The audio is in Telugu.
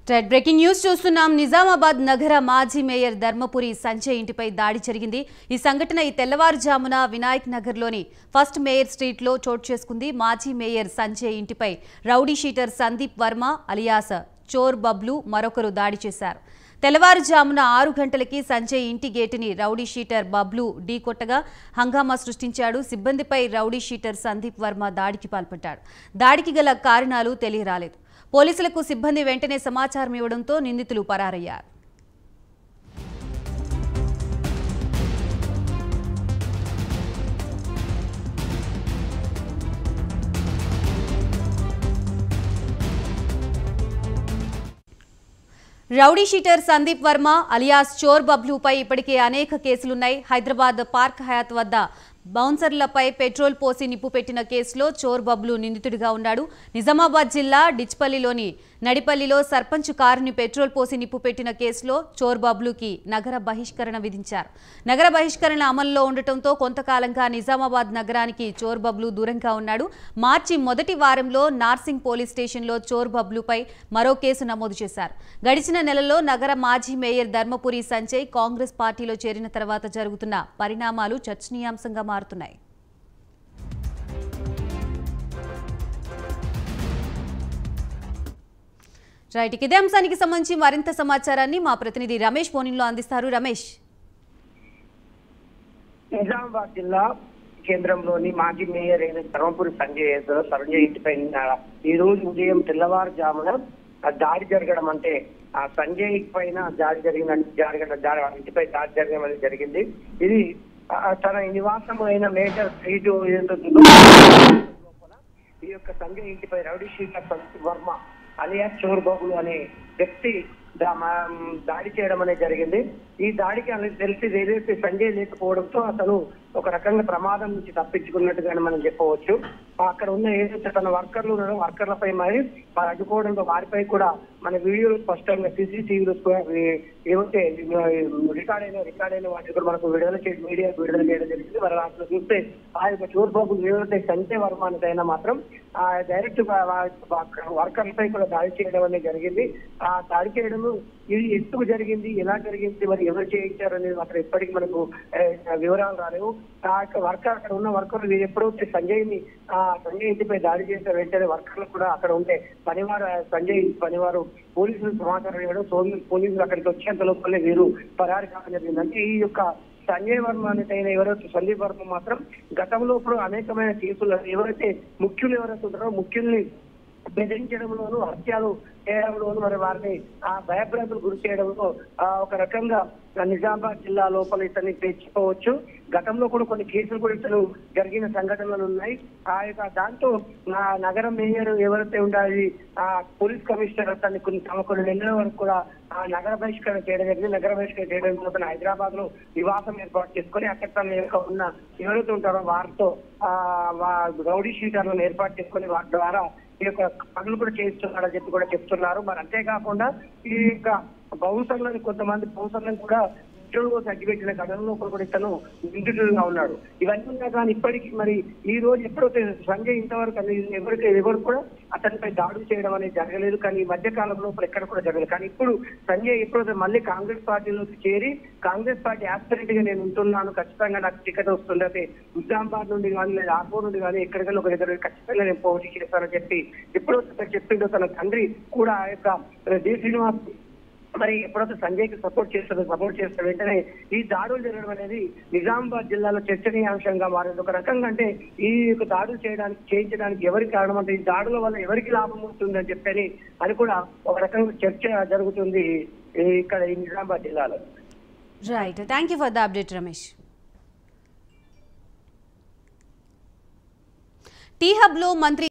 రెడ్ బ్రేకింగ్ న్యూస్ చూస్తున్నాం నిజామాబాద్ నగర మాజీ మేయర్ ధర్మపురి సంజయ్ ఇంటిపై దాడి జరిగింది ఈ సంఘటన ఈ తెల్లవారుజామున వినాయక్ నగర్లోని ఫస్ట్ మేయర్ స్ట్రీట్లో చోటు చేసుకుంది మాజీ మేయర్ సంజయ్ ఇంటిపై rowdy sheeter Sandeep Varma alias Chor Bablu మరొకరు దాడి చేశారు తెల్లవారుజామున ఆరు గంటలకి సంజయ్ ఇంటి గేటుని రౌడీ షీటర్ బబ్లు ఢీకొట్టగా హంగామా సృష్టించాడు సిబ్బందిపై రౌడీ షీటర్ సందీప్ వర్మ దాడికి పాల్పడ్డాడు దాడికి గల కారణాలు తెలియరాలేదు పోలీసులకు సిబ్బంది వెంటనే సమాచారం ఇవ్వడంతో నిందితులు పరారయ్యారు rowdy sheeter Sandeep Varma alias Chor బబ్లుపై ఇప్పటికే అనేక కేసులున్నాయి హైదరాబాద్ పార్క్ హయాత్ వద్ద బౌన్సర్లపై పెట్రోల్ పోసి నిప్పు పెట్టిన కేసులో చోర్ బబ్లు నిందితుడిగా ఉన్నాడు నిజామాబాద్ జిల్లా డిచ్పల్లిలోని నడిపల్లిలో సర్పంచ్ కారుని పెట్రోల్ పోసి నిప్పు పెట్టిన కేసులో చోర్ బబ్లుకి నగర బహిష్కరణ విధించారు నగర బహిష్కరణ అమల్లో ఉండటంతో కొంతకాలంగా నిజామాబాద్ నగరానికి చోర్ బబ్లు దూరంగా ఉన్నాడు మార్చి మొదటి వారంలో నార్సింగ్ పోలీస్ స్టేషన్లో చోర్ బబ్లుపై మరో కేసు నమోదు చేశారు గడిచిన నెలలో నగర మాజీ మేయర్ ధర్మపురి సంజయ్ కాంగ్రెస్ పార్టీలో చేరిన తర్వాత జరుగుతున్న పరిణామాలు చర్చనీయాంశంగా మారుతున్నాయి రైట్ ఇక ఇదే అంశానికి సంబంధించి మరింత సమాచారాన్ని మా ప్రతినిధి రమేష్ ఫోన్లో అందిస్తారు రమేష్ నిజామాబాద్ జిల్లా కేంద్రంలోని మాజీ మేయర్ అయిన ధర్మపురి సంజయ్ యాదవ్ సంజయ్ ఇంటిపై నిన్న ఈ రోజు ఉదయం తెల్లవారుజామున ఆ దాడి జరగడం అంటే ఆ సంజయ్ పైన దాడి జరిగిన జరగడం దాడి ఇంటిపై దాడి జరగడం అనేది జరిగింది ఇది ఆ, తన నివాసం అయిన మేజర్ స్ట్రీట్ ఏదైతే ఉందో, లోపల ఈ యొక్క సంజయ్ ఇంటిపై rowdy sheeter Sandeep Varma alias Chor Bablu అనే వ్యక్తి దా- మా- దాడి చేయడం అనేది జరిగింది ఈ దాడికి అనేది తెలిసి ఏదైతే సంజయ్ లేకపోవడంతో అతను ఒక రకంగా ప్రమాదం నుంచి తప్పించుకున్నట్టుగానే మనం చెప్పవచ్చు అక్కడ ఉన్న ఏదైతే తన వర్కర్లు ఉన్నారో వర్కర్లపై మరి వారు అడ్డుకోవడంతో వారిపై కూడా మన వీడియోలు స్పష్టంగా సీసీటీవీలో ఏవైతే రికార్డ్ అయిన రికార్డ్ అయిన వాటిని కూడా మనకు విడుదల చేసి మీడియా విడుదల చేయడం జరిగింది మరి వాటిలో చూస్తే ఆ యొక్క చోర్ బాబు ఏవైతే సంజయ్ వర్మానికైనా మాత్రం ఆ డైరెక్ట్ వర్కర్లపై కూడా దాడి చేయడం అనేది జరిగింది ఆ దాడి చేయడం ఇది ఎందుకు జరిగింది ఎలా జరిగింది మరి ఎవరు చేయించారు అనేది మాత్రం ఇప్పటికీ మనకు ఆ, వివరాలు రాలేవు ఆ యొక్క వర్కర్ అక్కడ ఉన్న వర్కర్లు వీరు ఎప్పుడైతే సంజయ్ ని ఆ సంజయ్ ఇంటిపై దాడి చేసిన వెంటనే వర్కర్లు కూడా అక్కడ ఉంటే పనివారు ఆ సంజయ్ ఇంటి పనివారు పోలీసులు సమాచారం ఇవ్వడం సోమి పోలీసులు అక్కడికి వచ్చేంత లోపలే వీరు పరారి కావడం జరిగింది అంటే ఈ యొక్క సంజయ్ వర్మ అనేటైన ఎవరైతే సందీప్ వర్మ మాత్రం గతంలో ఇప్పుడు అనేకమైన కేసులు ఎవరైతే ముఖ్యులు ఎవరైతే ఉంటారో ముఖ్యుల్ని బెదిరించడంలోను హత్యలు చేయడంలోను మరి వారిని ఆ భయభ్రాంతులు గురి చేయడంలో ఆ ఒక రకంగా నిజామాబాద్ జిల్లా లోపల ఇతన్ని తెచ్చుకోవచ్చు గతంలో కూడా కొన్ని కేసులు కూడా ఇతను జరిగిన సంఘటనలు ఉన్నాయి ఆ యొక్క దాంతో నా నగర మేయర్ ఎవరైతే ఉండాలి ఆ పోలీస్ కమిషనర్ అతన్ని కొన్ని తమ కొన్ని నెలల వరకు కూడా ఆ నగర బహిష్కరణ చేయడం జరిగింది నగర బహిష్కరణ చేయడం కోసం హైదరాబాద్ లో నివాసం ఏర్పాటు చేసుకొని అక్కడ తన యొక్క ఉన్న ఎవరైతే ఉంటారో వారితో ఆ వా- రౌడీ షీటర్లను ఏర్పాటు చేసుకొని వారి ద్వారా ఈ యొక్క పనులు కూడా చేస్తున్నారని చెప్పి కూడా చెప్తున్నారు మరి అంతేకాకుండా ఈ యొక్క బౌన్సర్లను కొంతమంది బౌన్సర్లను కూడా ఉద్యోగం తగ్గిపెట్టిన ఘటనలో ఒకరు కూడా ఇతను నిందితుడుగా ఉన్నాడు ఇవన్నీ ఉన్నా కానీ ఇప్పటికీ మరి ఈ రోజు ఎప్పుడైతే సంజయ్ ఇంతవరకు అది ఎవరికి ఎవరు కూడా అతనిపై దాడులు చేయడం అనేది జరగలేదు కానీ ఈ మధ్య కాలంలో ఇప్పుడు ఎక్కడ కూడా జరగలేదు కానీ ఇప్పుడు సంజయ్ ఎప్పుడైతే మళ్ళీ కాంగ్రెస్ పార్టీలోకి చేరి కాంగ్రెస్ పార్టీ ఆస్పిరెంట్ గా నేను ఉంటున్నాను ఖచ్చితంగా నాకు టికెట్ వస్తుంది అయితే నిజామాబాద్ నుండి కానీ లేదా ఆర్మూర్ నుండి కానీ ఎక్కడికైనా ఒక దగ్గర ఖచ్చితంగా నేను పోటీ చేస్తానని చెప్పి ఎప్పుడైతే చెప్పిండో తన తండ్రి కూడా ఆ యొక్క డి శ్రీనివాస్ మరి ఎప్పుడైతే సంజయ్ కి సపోర్ట్ చేస్తుందో సపోర్ట్ చేస్తే వెంటనే ఈ దాడులు జరగడం అనేది నిజామాబాద్ జిల్లాలో చర్చనీయాంశంగా మారింది ఒక రకంగా అంటే ఈ యొక్క దాడులు చేయడానికి చేయించడానికి ఎవరికి కారణం అంటే ఈ దాడుల వల్ల ఎవరికి లాభం ఉంటుందని చెప్పని అని కూడా ఒక రకంగా చర్చ జరుగుతుంది ఈ ఇక్కడ ఈ నిజామాబాద్ జిల్లాలో right thank you for the update Ramesh T హబ్లో మంత్రి